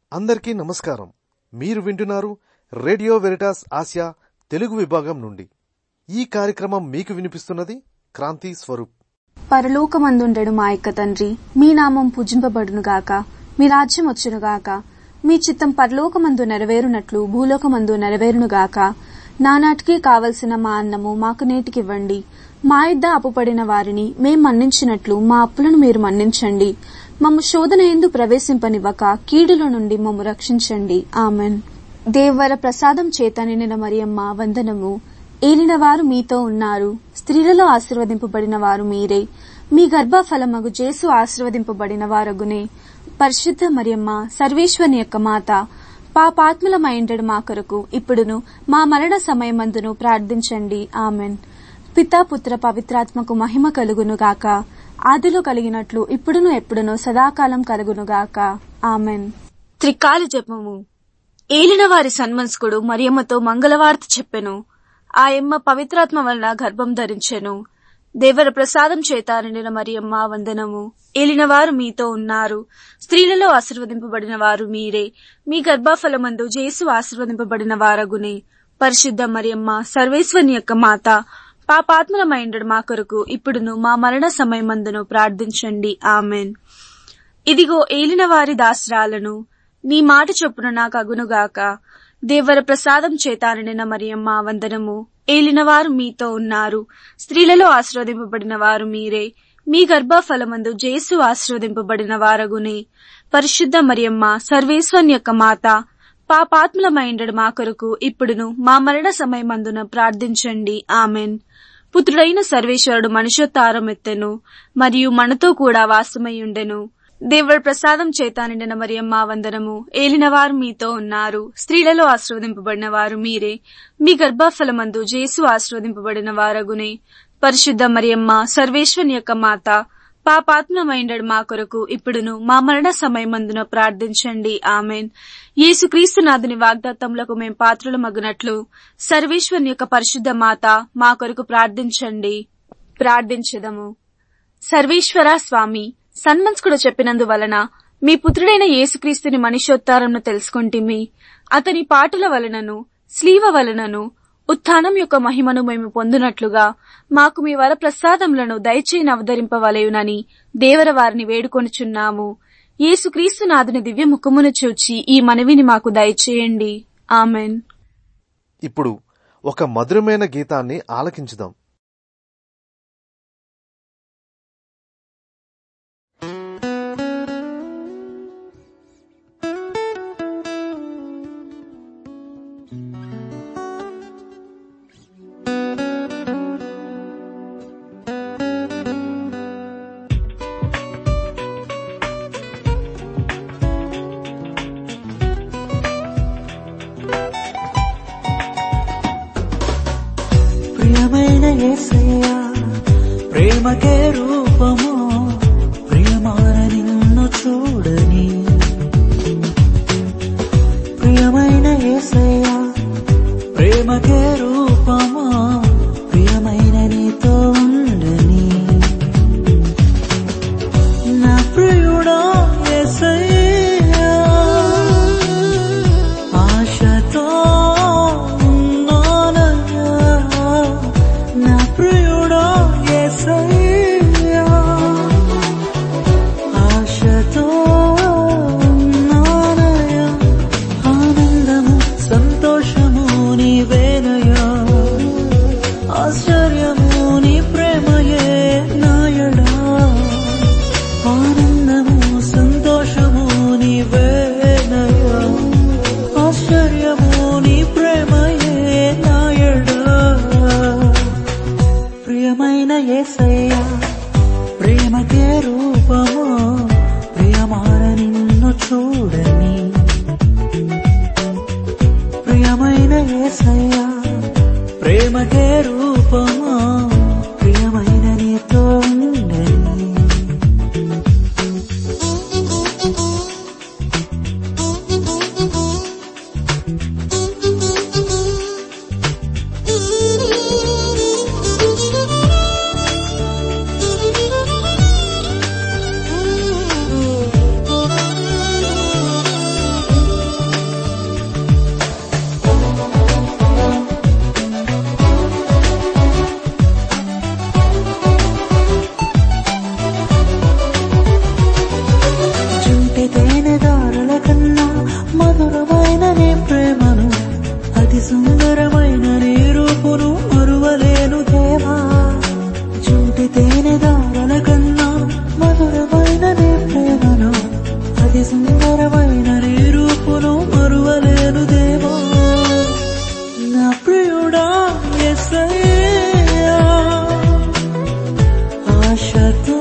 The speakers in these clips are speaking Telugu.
అందరికీ నమస్కారం మీరు వింటున్నారు రేడియో వెరిటాస్ ఆసియా తెలుగు విభాగం నుండి ఈ కార్యక్రమం మీకు వినిపిస్తున్నది క్రాంతి స్వరూప్ పరలోకమందుండెడు మా యొక్క తండ్రి మీ నామం పూజింపబడునుగాక మీ రాజ్యం వచ్చునుగాక మీ చిత్తం పరలోకమందు నెరవేరునట్లు భూలోకమందు నెరవేరునుగాక నానాటికి కావలసిన మా అన్నము మాకు నేటికివ్వండి మా ఇద్ద అప్పుపడిన వారిని మేం మన్నించినట్లు మా అప్పులను మీరు మన్నించండి మమ్ము శోధన ఎందు ప్రవేశింపనివ్వక కీడుల నుండి మమ్ము రక్షించండి ఆమెన్ దేవర ప్రసాదం చేత నిండిన మరియమ్మ వందనము ఏలిన వారు మీతో ఉన్నారు స్త్రీలలో ఆశీర్వదింపబడిన వారు మీరే మీ గర్భఫలమగు జేసు ఆశీర్వదింపబడిన వారగునే పరిశుద్ధ మరియమ్మ సర్వేశ్వని యొక్క మాత పాపాత్ములమైండడు మా కొరకు ఇప్పుడును మా మరణ సమయమందును ప్రార్థించండి ఆమెన్ పితా పుత్ర పవిత్రాత్మకు మహిమ కలుగును గాక ఆదిలో కలిగినట్లు ఇప్పుడును ఎప్పుడును సదాకాలం కలుగునుగాక ఆమెన్ త్రికాల జపము ఏలిన వారి సన్మనస్కుడు మరియమ్మతో మంగళవార్త చెప్పెను ఆయమ్మ పవిత్రాత్మ వలన గర్భం ధరించెను దేవర ప్రసాదం చేత నిండిన మరియమ్మ వందనము ఏలినవారు మీతో ఉన్నారు స్త్రీలలో ఆశీర్వదింపబడిన వారు మీరే మీ గర్భఫలమందు జేసు ఆశీర్వదింపబడిన వారగునే పరిశుద్ధ మరియమ్మ సర్వేశ్వని యొక్క మాత పాపాత్మలమైండడు మా కొరకు ఇప్పుడును మా మరణ సమయమందును ప్రార్థించండి ఆమెన్ ఇదిగో ఏలిన వారి దాసరాలను నీ మాట చొప్పున నాకు అగునుగాక దేవర ప్రసాదం చేత నిండిన మరియమ్మ వందనము ఏలినవారు మీతో ఉన్నారు స్త్రీలలో ఆశీర్వదింపబడిన వారు మీరే మీ గర్భఫలమందు జేసు ఆశీర్వదింపబడిన వారగునే పరిశుద్ధ మరియమ్మ సర్వేశ్వన్ యొక్క మాత పాపాత్ములమైండడు మా కొరకు ఇప్పుడును మా మరణ సమయమందున ప్రార్థించండి ఆమెన్ పుత్రుడైన సర్వేశ్వరుడు మనుష్యోత్తారం ఎత్తెను మరియు మనతో కూడా వాసమయ్యుండెను దేవుడి ప్రసాదం చేత నిండిన మరియమ్మ వందనము ఏలినవారు మీతో ఉన్నారు స్త్రీలలో ఆశీర్వదింపబడిన వారు మీరే మీ గర్భఫలమందు జేసు ఆశీర్వదింపబడిన వారగునే పరిశుద్ధ మరియమ్మ సర్వేశ్వని యొక్క మాత పాపాత్మమైండడు మా కొరకు ఇప్పుడును మా మరణ సమయమందున ప్రార్థించండి ఆమెన్ యేసుక్రీస్తు నాథుని వాగ్దాత్తములకు మేం పాత్రలు మగునట్లు సర్వేశ్వని యొక్క పరిశుద్ధ మాత మా కొరకు ప్రార్థించండి ప్రార్థించదము సర్వేశ్వర స్వామి సన్మంస్కుడు చెప్పినందువలన మీ పుత్రుడైన యేసుక్రీస్తుని మనిషోత్తారంను తెలుసుకుంటిమి అతని పాటల వలనను స్లీవ వలనను ఉత్థానం యొక్క మహిమను మేము పొందునట్లుగా మాకు మీ వర ప్రసాదములను దయచేయని అవతరింపవలయునని దేవర వారిని వేడుకొనుచున్నాము యేసుక్రీస్తు నాథుని దివ్య ముఖమును చూచి ఈ మనవిని మాకు దయచేయండి ఆమెన్ ఇప్పుడు ఒక మధురమైన గీతాన్ని ఆలకించుదాం ప్రియమైన యేసయ్యా ప్రేమకే రూపము ప్రియమాన నిన్ను చూడని ప్రియమైన యేసయ్యా ప్రేమకే రూపము ప్రియమైన నీతో ఉండని నా ప్రియుడా యేసయ్యా ఆశతో ఉన్నానయ్యా నా ప్రియుడా యేసయ్యా ఆశతో ఉన్నానయ్యా ఆనందము సంతోషము నీవేనయ్యా ఆశ్చర్యము నీ ప్రేమయే నాయడా ఆనందము సంతోషము నీవేనయ్యా ఆశ్చర్యము నీ ప్రేమయే నాయడా ప్రియమైన యేసయ్యా ప్రేమకే రూపము ప్రియమాన నిన్ను చూడని ప్రియమైన యేసయ్యా ప్రేమకే రూపము ప్రియమైన నీతో ఉండని Thank you. ప్రియమైన నీ రూపును మరువలేను దేవా నా ప్రియుడా ఎస్సయ్యా ఆశతో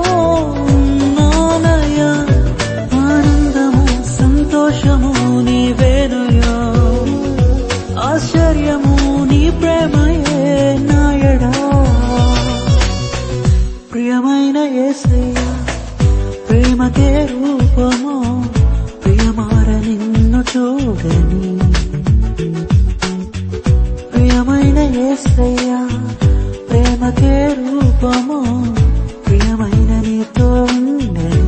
ఉన్నానయ్యా ఆనందము సంతోషము నీవేనయ్యా ఆశ్చర్యము నీ ప్రేమయే నాయడా ప్రియమైన యేసయ్యా ప్రేమకే రూపము ప్రియమార నిన్ను చూడని ప్రియమైన యేసయ్యా ప్రేమకే రూపము ప్రియమైన నీతో ఉండని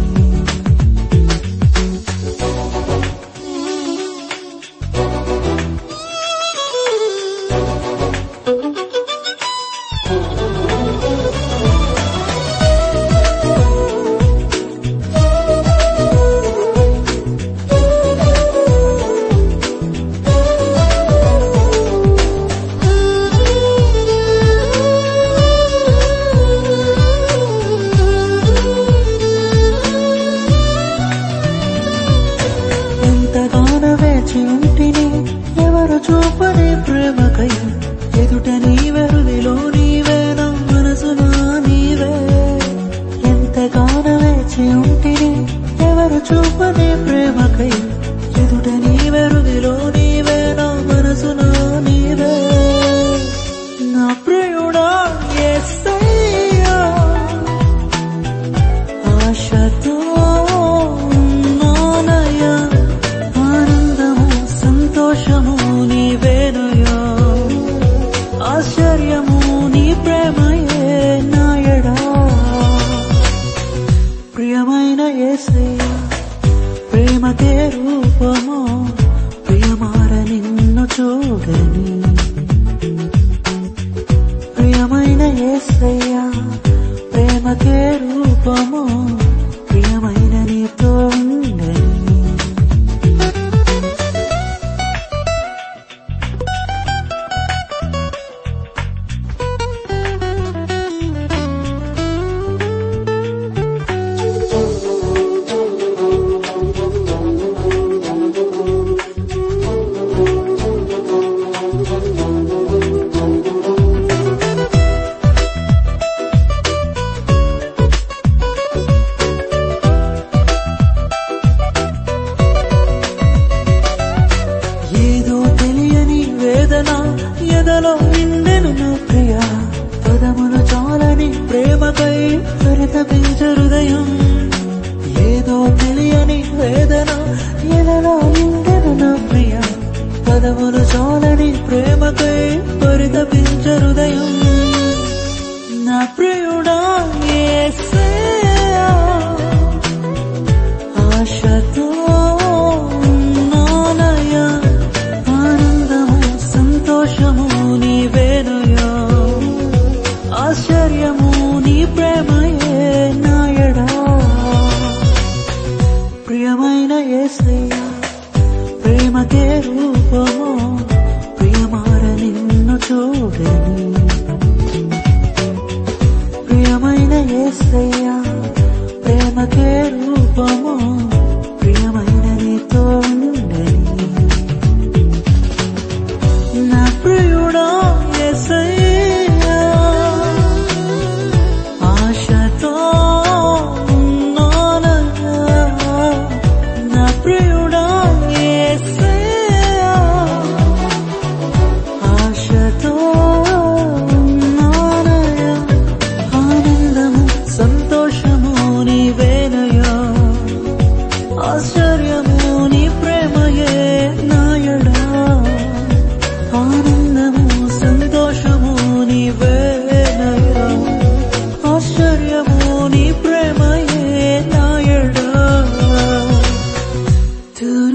ఎంతగానో వేచి ఉంటిని ఎవరు చూపని ప్రేమకై ఎదుట నీవెరుదిలో నీవే నా మనసునా నీవే ఎంతగానో వేచి ఉంటిని ఎవరు చూపని ప్రేమకై ఎదుట నీవెరుదిలో నీవే నా మనసునా నీవే నా ప్రియుడా యేసయ్యా ఆశతో ఉన్నానయ్యా ఆనందము సంతోషము నీవేనయ్యా ఆశ్చర్యము నీ ప్రేమయే నాయడా ప్రియమైన యేసయ్యా ప్రేమకే రూపము ప్రియమార నిన్ను చూడని ప్రియమైన యేసయ్యా ప్రేమకే రూపము ప్రియమైన నీతో ఉండని ఏదో తెలియని వేదన ఎదలో నిండెను నా ప్రియ పదములు చాలని ప్రేమకై పరితపించ హృదయం ఏదో తెలియని వేదన ఎదలో నిండెను నా ప్రియ పదములు చాలని ప్రేమకై పరితపించ హృదయం నా ప్రియుడా యేసయ్యా ఆశతో ఉన్నానయ్యా ఆనందము సంతోషము నీవేనయ్యా ఆశ్చర్యము నీ ప్రేమయే నాయడా ప్రియమైన యేసయ్యా ప్రేమకే రూపము ప్రియమార నిన్ను చూడని ప్రియమైన యేసయ్యా ప్రేమకే రూపము ప్రియమైన నీతో ఉండని నా ప్రియుడా యేసయ్యా ఆశతో ఉన్నానయ్యా నా ప్రియుడా యేసయ్యా ఆశతో ఉన్నానయ్యా ఆనందము సంతోషము నీవేనయ్యా ఆశ్చర్యము నీ ప్రేమయే నాయడా ఆనందము సంతోషము నీవేనయ్యా ఆశ్చర్యము నీ ప్రేమయే నాయడా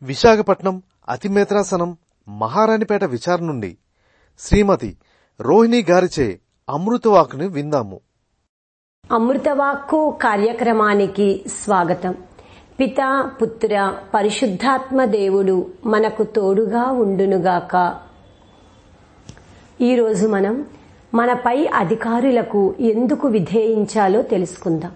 విశాఖపట్నం అతిమేత్రాసనం మహారాణిపేట విచారణ నుండి శ్రీమతి రోహిణి గారిచే అమృతవాకుని విందాము అమృతవాక్కు కార్యక్రమానికి స్వాగతం పిత పుత్ర పరిశుద్ధాత్మ దేవుడు మనకు తోడుగా ఉండునుగాక ఈరోజు మనం మనపై అధికారులకు ఎందుకు విధేయించాలో తెలుసుకుందాం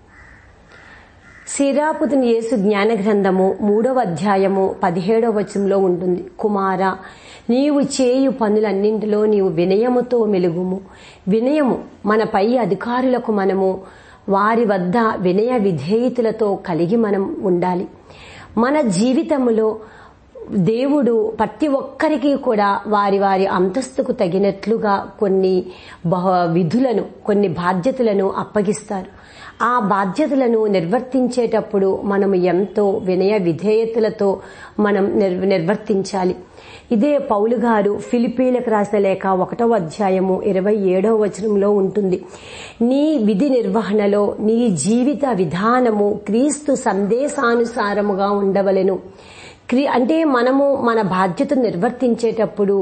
శ్రీరాపుతుని యేసు జ్ఞాన గ్రంథము మూడవ అధ్యాయము పదిహేడవ వచనంలో ఉంటుంది కుమార నీవు చేయు పనులన్నింటిలో నీవు వినయముతో మెలుగుము వినయము మన పై అధికారులకు మనము వారి వద్ద వినయ విధేయతులతో కలిగి మనం ఉండాలి మన జీవితములో దేవుడు ప్రతి ఒక్కరికి కూడా వారి వారి అంతస్తుకు తగినట్లుగా కొన్ని బహ విధులను కొన్ని బాధ్యతలను అప్పగిస్తారు ఆ బాధ్యతలను నిర్వర్తించేటప్పుడు మనం ఎంతో వినయ విధేయతలతో మనం నిర్- నిర్వర్తించాలి ఇదే పౌలు గారు ఫిలిపీలకు రాసిన లేఖ ఒకటవ అధ్యాయము ఇరవై ఏడవ వచనంలో ఉంటుంది నీ విధి నిర్వహణలో నీ జీవిత విధానము క్రీస్తు సందేశానుసారముగా ఉండవలెను క్రీ- అంటే మనము మన బాధ్యతను నిర్వర్తించేటప్పుడు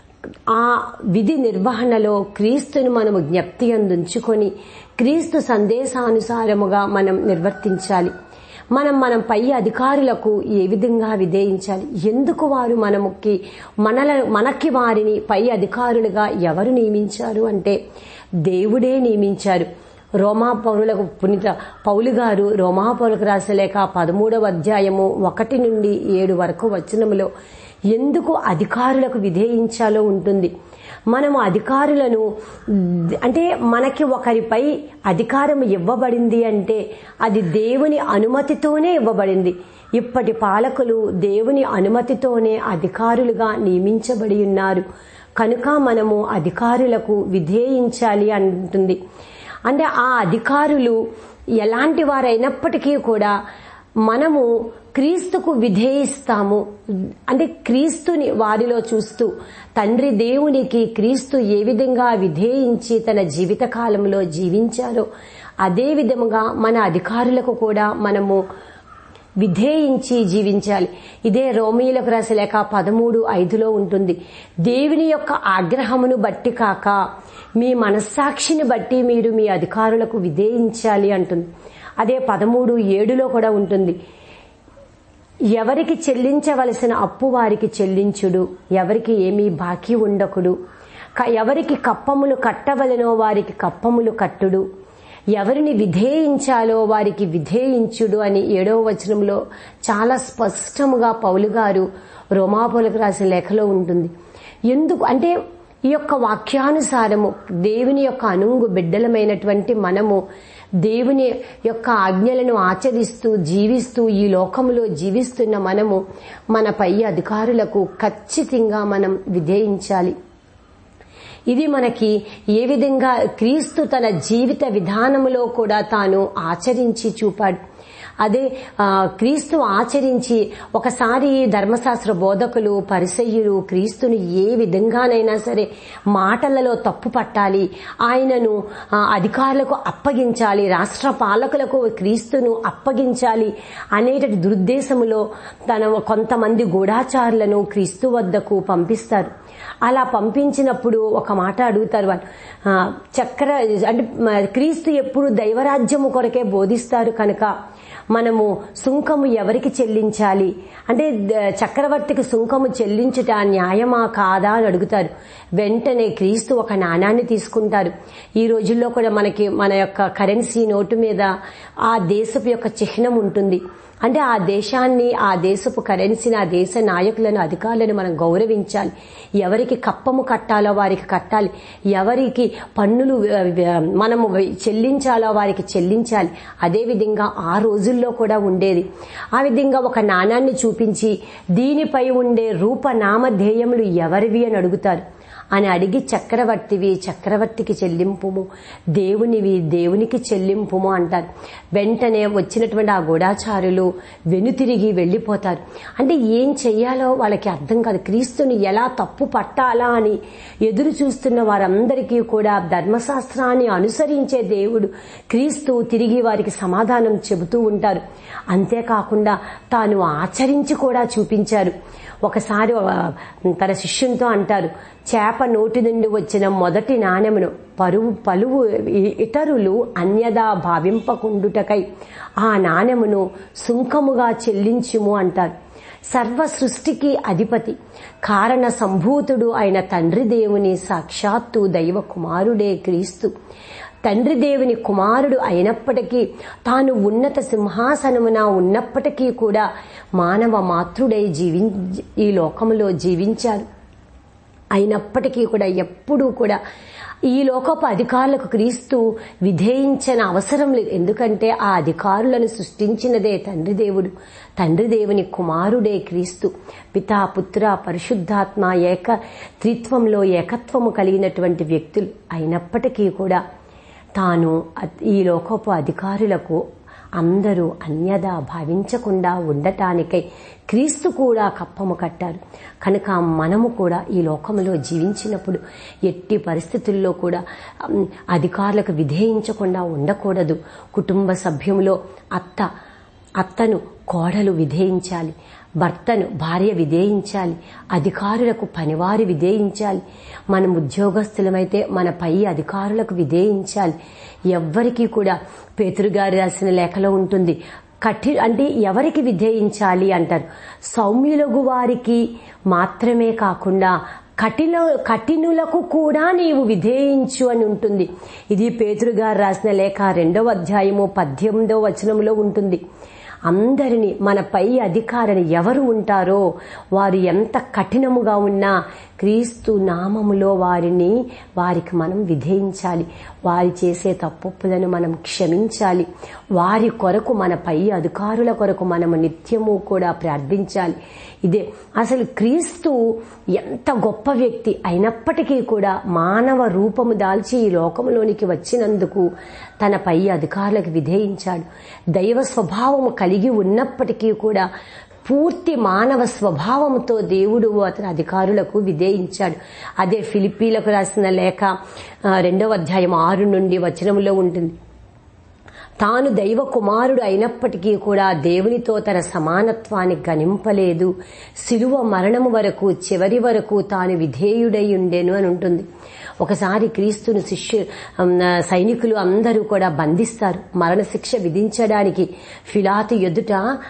ఆ విధి నిర్వహణలో క్రీస్తుని మనము జ్ఞప్తి అందుంచుకొని క్రీస్తు సందేశానుసారముగా మనం నిర్వర్తించాలి మనం మనం పై అధికారులకు ఏ విధంగా విధేయించాలి ఎందుకు వారు మనముకి మనల మనకి వారిని పై అధికారులుగా ఎవరు నియమించారు అంటే దేవుడే నియమించారు రోమా పౌరులకు పునిత పౌలు గారు రోమా పౌరులకు రాసిన లేక పదమూడవ అధ్యాయము ఒకటి నుండి ఏడు వరకు వచనములో ఎందుకు అధికారులకు విధేయించాలో ఉంటుంది మనము అధికారులను అంటే మనకి ఒకరిపై అధికారం ఇవ్వబడింది అంటే అది దేవుని అనుమతితోనే ఇవ్వబడింది ఇప్పటి పాలకులు దేవుని అనుమతితోనే అధికారులుగా నియమించబడి ఉన్నారు కనుక మనము అధికారులకు విధేయించాలి అంటుంది అంటే ఆ అధికారులు ఎలాంటి వారైనప్పటికీ కూడా మనము క్రీస్తుకు విధేయిస్తాము అంటే క్రీస్తుని వారిలో చూస్తూ తండ్రి దేవునికి క్రీస్తు ఏ విధంగా విధేయించి తన జీవిత కాలంలో జీవించారో అదే విధముగా మన అధికారులకు కూడా మనము విధేయించి జీవించాలి ఇదే రోమీలకు రాసిన లేక పదమూడు ఐదులో ఉంటుంది దేవుని యొక్క ఆగ్రహమును బట్టి కాక మీ మనస్సాక్షిని బట్టి మీరు మీ అధికారులకు విధేయించాలి అంటుంది అదే పదమూడు ఏడులో కూడా ఉంటుంది ఎవరికి చెల్లించవలసిన అప్పు వారికి చెల్లించుడు ఎవరికి ఏమీ బాకీ ఉండకుడు క- ఎవరికి కప్పములు కట్టవలనో వారికి కప్పములు కట్టుడు ఎవరిని విధేయించాలో వారికి విధేయించుడు అని ఏడవ వచనంలో చాలా స్పష్టముగా పౌలు గారు రోమాపులకు రాసిన లేఖలో ఉంటుంది ఎందుకు అంటే ఈ యొక్క వాక్యానుసారము దేవుని యొక్క అనుంగు బిడ్డలమైనటువంటి మనము దేవుని యొక్క ఆజ్ఞలను ఆచరిస్తూ జీవిస్తూ ఈ లోకములో జీవిస్తున్న మనము మన పై అధికారులకు ఖచ్చితంగా మనం విధేయించాలి ఇది మనకి ఏ విధంగా క్రీస్తు తన జీవిత విధానములో కూడా తాను ఆచరించి చూపాడు అదే ఆ, క్రీస్తు ఆచరించి ఒకసారి ధర్మశాస్త్ర బోధకులు పరిసయ్యులు క్రీస్తుని ఏ విధంగానైనా సరే మాటలలో తప్పు పట్టాలి ఆయనను ఆ, అధికారులకు అప్పగించాలి రాష్ట్ర పాలకులకు క్రీస్తును అప్పగించాలి అనేటటి దురుద్దేశములో తన కొంతమంది గూఢాచారులను క్రీస్తు వద్దకు పంపిస్తారు అలా పంపించినప్పుడు ఒక మాట అడుగుతారు వాళ్ళు ఆ, చక్ర అంటే మ- క్రీస్తు ఎప్పుడు దైవరాజ్యము కొరకే బోధిస్తారు కనుక మనము సుంకము ఎవరికి చెల్లించాలి అంటే ద- చక్రవర్తికి సుంకము చెల్లించుట న్యాయమా కాదా అని అడుగుతారు వెంటనే క్రీస్తు ఒక నాణాన్ని తీసుకుంటారు ఈ రోజుల్లో కూడా మనకి మన యొక్క కరెన్సీ నోటు మీద ఆ దేశపు యొక్క చిహ్నం ఉంటుంది అంటే ఆ దేశాన్ని ఆ దేశపు కరెన్సీని ఆ దేశ నాయకులను అధికారులను మనం గౌరవించాలి ఎవరికి కప్పము కట్టాలో వారికి కట్టాలి ఎవరికి పన్నులు ఆ, ఆ, మనము చెల్లించాలో వారికి చెల్లించాలి అదేవిధంగా ఆ రోజుల్లో కూడా ఉండేది ఆ విధంగా ఒక నాణాన్ని చూపించి దీనిపై ఉండే రూపనామధేయములు ఎవరివి అని అడుగుతారు అని అడిగి చక్రవర్తివి చక్రవర్తికి చెల్లింపుము దేవునివి దేవునికి చెల్లింపుము అంటారు వెంటనే వచ్చినటువంటి ఆ గూఢాచారులు వెనుతిరిగి వెళ్ళిపోతారు అంటే ఏం చెయ్యాలో వాళ్ళకి అర్థం కాదు క్రీస్తుని ఎలా తప్పు పట్టాలా అని ఎదురు చూస్తున్న వారందరికీ కూడా ధర్మశాస్త్రాన్ని అనుసరించే దేవుడు క్రీస్తు తిరిగి వారికి సమాధానం చెబుతూ ఉంటారు అంతేకాకుండా తాను ఆచరించి కూడా చూపించారు ఒకసారి తన శిష్యునితో అంటారు చేప నోటి నుండి వచ్చిన మొదటి నాణెమును పరువు పలువు ఇతరులు అన్యదా భావింపకుండుటకై ఆ నాణెమును సుంకముగా చెల్లించుము అంటారు సర్వ సృష్టికి అధిపతి కారణ సంభూతుడు అయిన తండ్రి దేవుని సాక్షాత్తు దైవ కుమారుడే క్రీస్తు తండ్రి దేవుని కుమారుడు అయినప్పటికీ తాను ఉన్నత సింహాసనమున ఉన్నప్పటికీ కూడా మానవ మాతృడై జీవి ఈ లోకములో జీవించారు అయినప్పటికీ కూడా ఎప్పుడూ కూడా ఈ లోకపు అధికారులకు క్రీస్తు విధేయించిన అవసరం లేదు ఎందుకంటే ఆ అధికారులను సృష్టించినదే తండ్రి దేవుడు తండ్రి దేవుని కుమారుడే క్రీస్తు పితా పుత్ర పరిశుద్ధాత్మ ఏక త్రిత్వంలో ఏకత్వము కలిగినటువంటి వ్యక్తులు అయినప్పటికీ కూడా తాను ఈ లోకపు అధికారులకు అందరూ అన్యదా భావించకుండా ఉండటానికై క్రీస్తు కూడా కప్పము కట్టారు కనుక మనము కూడా ఈ లోకంలో జీవించినప్పుడు ఎట్టి పరిస్థితుల్లో కూడా అధికారులకు విధేయించకుండా ఉండకూడదు కుటుంబ సభ్యంలో అత్త అత్తను కోడలు విధేయించాలి భర్తను భార్య విధేయించాలి అధికారులకు పనివారి విధేయించాలి మనం ఉద్యోగస్తులమైతే మన పై అధికారులకు విధేయించాలి ఎవ్వరికీ కూడా పేతురుగారి రాసిన లేఖలో ఉంటుంది కఠి అంటే ఎవరికి విధేయించాలి అంటారు సౌమ్యులగు వారికి మాత్రమే కాకుండా కఠిన కఠినులకు కూడా నీవు విధేయించు అని ఉంటుంది ఇది పేతురుగారు రాసిన లేఖ రెండవ అధ్యాయము పద్దెనిమిదవ వచనంలో ఉంటుంది అందరినీ మన పై అధికారిని ఎవరు ఉంటారో వారు ఎంత కఠినముగా ఉన్నా క్రీస్తు నామములో వారిని వారికి మనం విధేయించాలి వారి చేసే తప్పులను మనం క్షమించాలి వారి కొరకు మన పై అధికారుల కొరకు మనము నిత్యము కూడా ప్రార్థించాలి ఇదే అసలు క్రీస్తు ఎంత గొప్ప వ్యక్తి అయినప్పటికీ కూడా మానవ రూపము దాల్చి ఈ లోకంలోనికి వచ్చినందుకు తన పై అధికారులకు విధేయించాడు దైవ స్వభావము కలిగి ఉన్నప్పటికీ కూడా పూర్తి మానవ స్వభావంతో దేవుడు అతని అధికారులకు విధేయించాడు అదే ఫిలిపీలకు రాసిన లేఖ రెండవ అధ్యాయం ఆరు నుండి వచనంలో ఉంటుంది తాను దైవ కుమారుడు అయినప్పటికీ కూడా దేవునితో తన సమానత్వాన్ని గణింపలేదు శిలువ మరణము వరకు చివరి వరకు తాను విధేయుడై ఉండేను అని ఉంటుంది ఒకసారి క్రీస్తును శిష్యు సైనికులు అందరూ కూడా బంధిస్తారు మరణశిక్ష విధించడానికి ఫిలాతు ఎదుట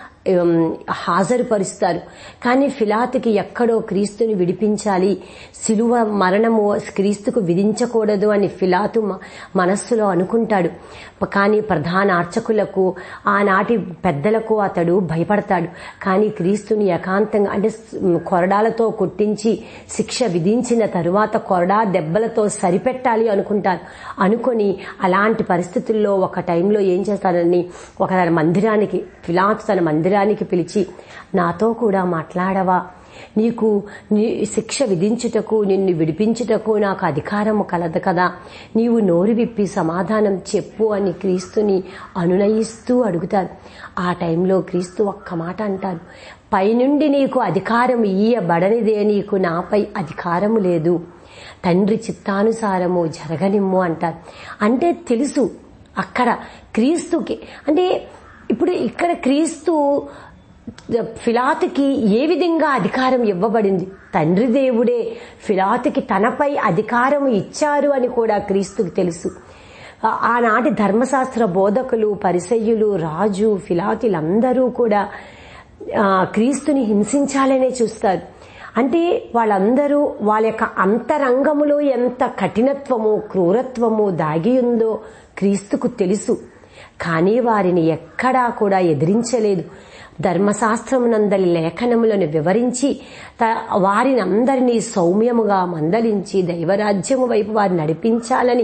హాజరుపరుస్తారు కానీ ఫిలాతుకి ఎక్కడో క్రీస్తుని విడిపించాలి సిలువ మరణము క్రీస్తుకు విధించకూడదు అని ఫిలాతు మనస్సులో అనుకుంటాడు కానీ ప్రధాన అర్చకులకు ఆనాటి పెద్దలకు అతడు భయపడతాడు కానీ క్రీస్తుని ఏకాంతంగా అంటే కొరడాలతో కొట్టించి శిక్ష విధించిన తరువాత కొరడా దెబ్బలతో సరిపెట్టాలి అనుకుంటారు అనుకొని అలాంటి పరిస్థితుల్లో ఒక టైంలో ఏం చేస్తాడని ఒక తన మందిరానికి ఫిలాతు తన మందిరానికి పిలిచి నాతో కూడా మాట్లాడవా నీకు నీ శిక్ష విధించుటకు నిన్ను విడిపించుటకు నాకు అధికారము కలదు కదా నీవు నోరు విప్పి సమాధానం చెప్పు అని క్రీస్తుని అనునయిస్తూ అడుగుతారు ఆ టైంలో క్రీస్తు ఒక్క మాట అంటారు పైనుండి నీకు అధికారం ఇయ్యబడనిదే నీకు నాపై అధికారము లేదు తండ్రి చిత్తానుసారము జరగనిమ్ము అంటారు అంటే తెలుసు అక్కడ క్రీస్తుకి అంటే ఇప్పుడు ఇక్కడ క్రీస్తు ఫిలాతుకి ఏ విధంగా అధికారం ఇవ్వబడింది తండ్రి దేవుడే ఫిలాతుకి తనపై అధికారం ఇచ్చారు అని కూడా క్రీస్తుకి తెలుసు ఆనాటి ధర్మశాస్త్ర బోధకులు పరిసయ్యులు రాజు ఫిలాతులందరూ కూడా క్రీస్తుని హింసించాలనే చూస్తారు అంటే వాళ్ళందరూ వాళ్ళ యొక్క అంతరంగములో ఎంత కఠినత్వము క్రూరత్వము దాగి ఉందో క్రీస్తుకు తెలుసు కానీ వారిని ఎక్కడా కూడా ఎదిరించలేదు ధర్మశాస్త్రమునందలి లేఖనములను వివరించి వారిని అందరినీ సౌమ్యముగా మందలించి దైవరాజ్యము వైపు వారు నడిపించాలని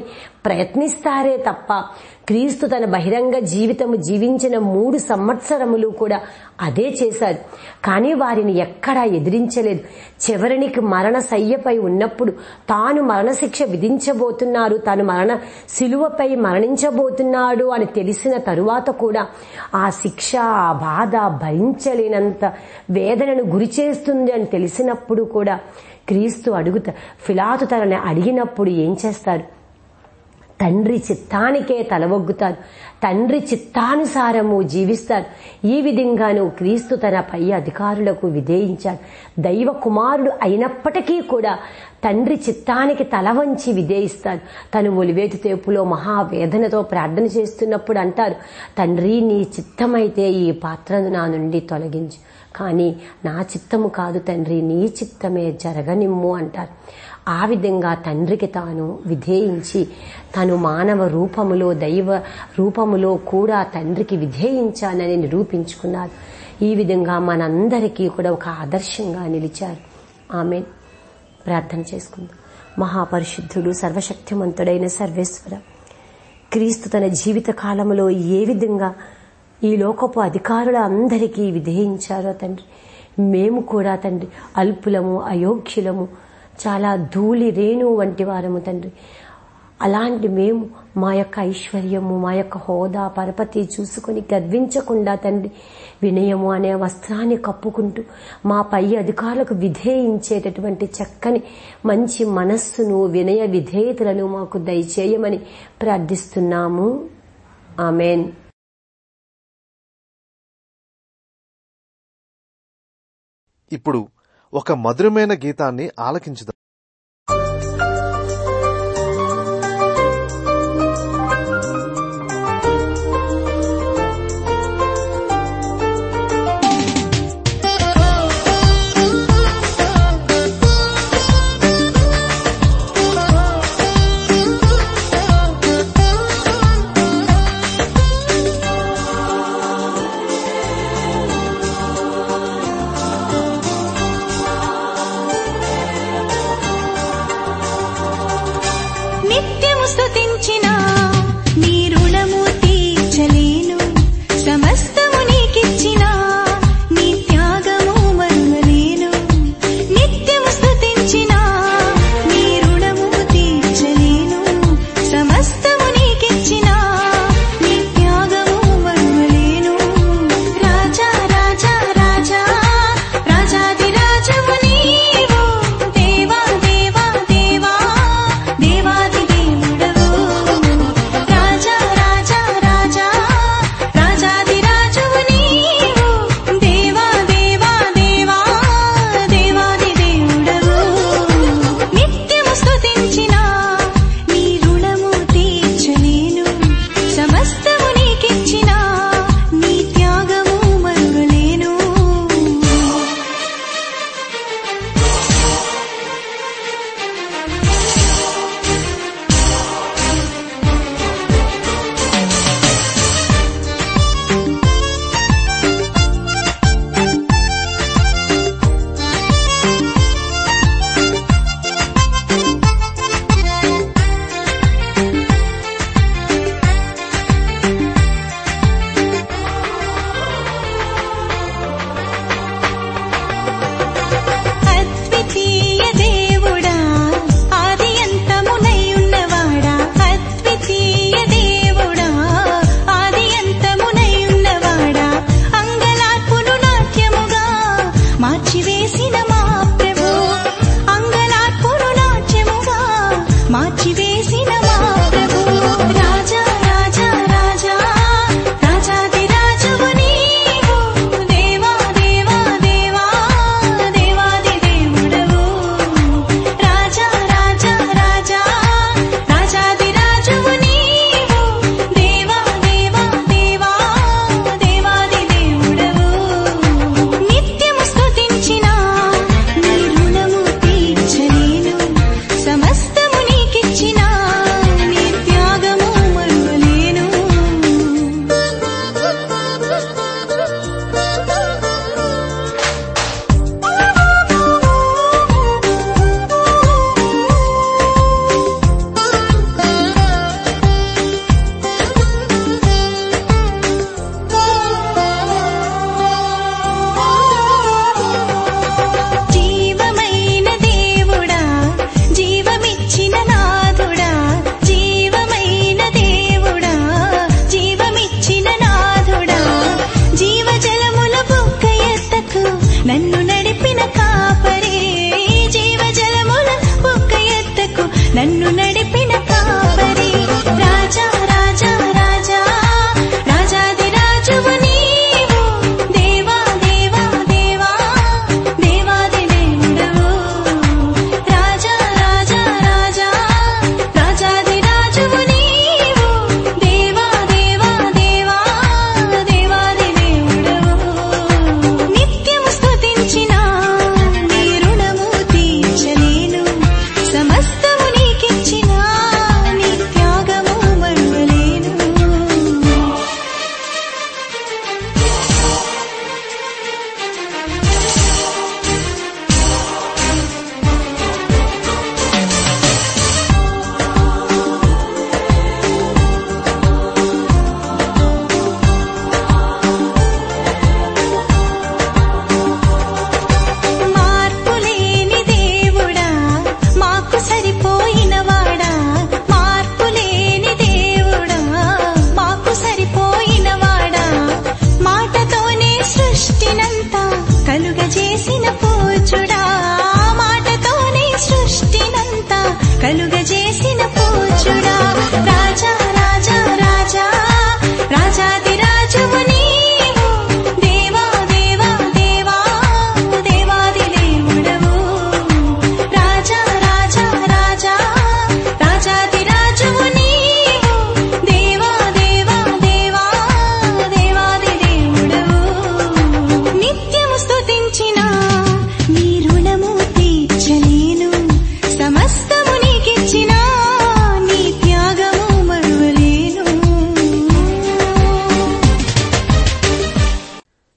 ప్రయత్నిస్తారే తప్ప క్రీస్తు తన బహిరంగ జీవితము జీవించిన మూడు సంవత్సరములు కూడా అదే చేశారు కానీ వారిని ఎక్కడా ఎదిరించలేదు చివరికి మరణ శయ్యపై ఉన్నప్పుడు తాను మరణశిక్ష విధించబోతున్నారు తాను మరణ శిలువపై మరణించబోతున్నాడు అని తెలిసిన తరువాత కూడా ఆ శిక్ష ఆ బాధ భరించలేనంత వేదనను గురి చేస్తుంది అని తెలిసినప్పుడు కూడా క్రీస్తు అడుగుతా ఫిలాతు తనని అడిగినప్పుడు ఏం చేస్తారు తండ్రి చిత్తానికే తలవొగ్గుతారు తండ్రి చిత్తానుసారము జీవిస్తారు ఈ విధంగాను క్రీస్తు తన పై అధికారులకు విధేయించాడు దైవ కుమారుడు అయినప్పటికీ కూడా తండ్రి చిత్తానికి తల వంచి విధేయిస్తాడు తను ఒలివేటు తేపులో మహావేదనతో ప్రార్థన చేస్తున్నప్పుడు అంటారు తండ్రి నీ చిత్తమైతే ఈ పాత్రను నా నుండి తొలగించు కానీ నా చిత్తము కాదు తండ్రి నీ చిత్తమే జరగనిమ్ము అంటారు ఆ విధంగా తండ్రికి తాను విధేయించి తను మానవ రూపములో దైవ రూపములో కూడా తండ్రికి విధేయించానని నిరూపించుకున్నారు ఈ విధంగా మనందరికీ కూడా ఒక ఆదర్శంగా నిలిచారు ఆమె ప్రార్థన చేసుకుందాం మహాపరిశుద్ధుడు సర్వశక్తిమంతుడైన సర్వేశ్వర క్రీస్తు తన జీవిత కాలంలో ఏ విధంగా ఈ లోకపు అధికారుల అందరికీ విధేయించారో తండ్రి మేము కూడా తండ్రి అల్పులము అయోగ్యులము చాలా ధూళి రేణు వంటి వారము తండ్రి అలాంటి మేము మా యొక్క ఐశ్వర్యము మా యొక్క హోదా పరపతి చూసుకొని గర్వించకుండా తండ్రి వినయము అనే వస్త్రాన్ని కప్పుకుంటూ మా పై అధికారులకు విధేయించేటటువంటి చక్కని మంచి మనస్సును వినయ విధేయతలను మాకు దయచేయమని ప్రార్థిస్తున్నాము ఆమెన్ ఇప్పుడు ఒక మధురమైన గీతాన్ని ఆలకించుదాం ఆ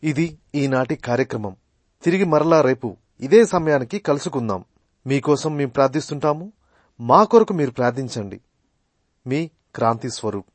ఇది ఈనాటి కార్యక్రమం తిరిగి మరలా రేపు ఇదే సమయానికి కలుసుకుందాం మీకోసం మేము ప్రార్థిస్తుంటాము మా కొరకు మీరు ప్రార్థించండి మీ క్రాంతి స్వరూప్